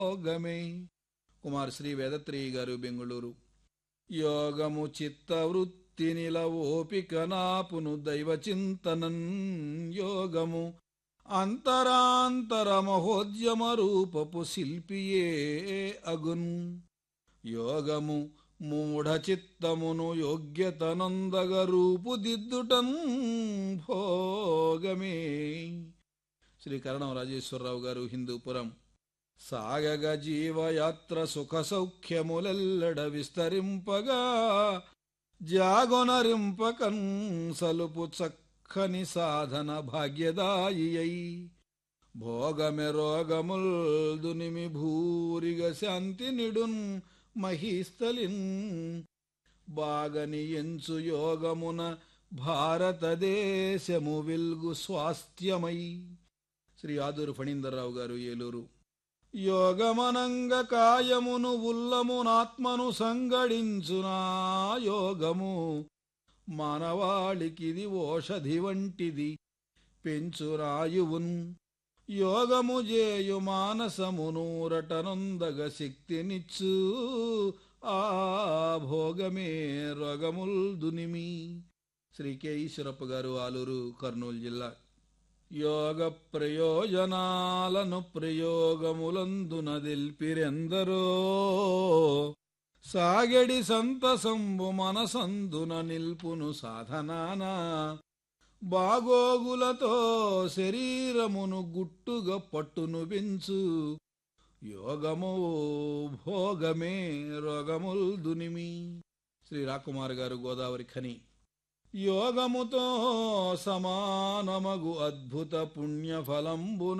యోగమే కుమార్ శ్రీ వేదత్రి గారు బెంగుళూరు యోగము చిత్తవృత్తి నిల ఓపిక నాపును దైవ చింతనన్ యోగము అంతరాంతర మహోద్యమ రూపపు శిల్పియే అగున్ యోగము మూఢ చిత్తమును యోగ్యతనందగ రూపుదిద్దుటన్ భోగమే శ్రీ కరణం రాజేశ్వరరావు గారు హిందూపురం సాగగ జీవయాత్ర సుఖ సౌఖ్యములెల్లడ విస్తరింపగా జాగొనరింపకన్ సలుపు చక్కని సాధన భాగ్యదాయి అయి భోగమె రోగముల్ దునిమి భూరిగ శాంతి నిడున్ మహీస్థలిన్ బాగని ఎంచు యోగమున భారతదేశము విల్గు స్వాస్థ్యమై శ్రీ ఆదూరు ఫణీందర్రావు గారు ఏలూరు యోగమనంగ కాయమును ఉల్లమునాత్మను సంగడించునా యోగము మానవాళికిది ఓషధి వంటిది పెంచురాయువున్ యోగము జేయు మానసమునూరటనొందగ శక్తినిచ్చు ఆ భోగమే రోగముల్ దునిమి శ్రీ కె ఈశ్వరప్ప గారు ఆలూరు కర్నూలు జిల్లా యోగ ప్రయోజనాలను ప్రయోగములందున దిల్పిరెందరో సాగడి సంతసంబు మనసందున నిల్పును సాధనాన బాగోగులతో శరీరమును గుట్టుగా పట్టును పెంచు యోగము భోగమే రోగముల్ దునిమి శ్రీ రాకుమార్ గారు గోదావరి ఖని యోగముతో సమానమగు అద్భుత పుణ్యఫలంబున